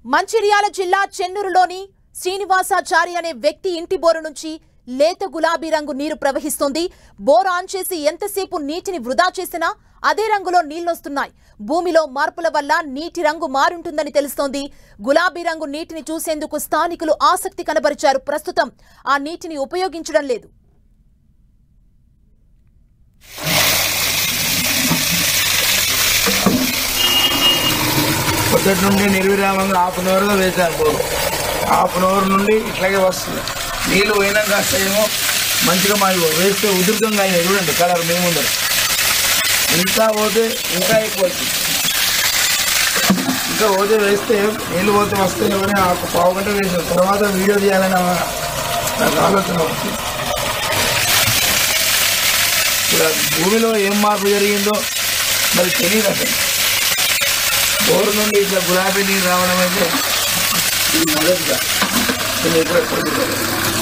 మంచిర్యాల జిల్లా చెన్నూరులోని శ్రీనివాసాచారి అనే వ్యక్తి ఇంటి బోరు నుంచి లేత గులాబీ రంగు నీరు ప్రవహిస్తుంది బోర్ ఆన్ చేసి ఎంతసేపు నీటిని వృధా చేసినా అదే రంగులో నీళ్లొస్తున్నాయి భూమిలో మార్పుల వల్ల నీటి రంగు మారుంటుందని తెలుస్తోంది గులాబీ రంగు నీటిని చూసేందుకు స్థానికులు ఆసక్తి కనబరిచారు ప్రస్తుతం ఆ నీటిని ఉపయోగించడం లేదు పొద్దుటి నుండి నిర్విరామంగా హాఫ్ అన్ అవర్గా వేశారు బోరు హాఫ్ అన్ అవర్ నుండి ఇట్లాగే వస్తుంది నీళ్ళు పోయినాక కాస్త ఏమో మంచిగా మాది వేస్తే ఉధృతంగా అయ్యాయి చూడండి కలర్ మేము ముందర ఇంకా పోతే ఇంకా ఎక్కువ వచ్చింది ఇంకా పోతే వేస్తే నీళ్ళు పోతే వస్తాయి కానీ ఆ ఒక పావు గంట వేసాం తర్వాత వీడియో తీయాలని నాకు ఆలోచన వచ్చింది ఇక్కడ భూమిలో ఏం మార్పు జరిగిందో మరి తెలియదు అసలు బోరు నుండి ఇట్లా గులాబీ నీరు రావడం అయితే ఇది మొదటిగా నేను ఎప్పుడు ఎప్పుడు చూడలేదు.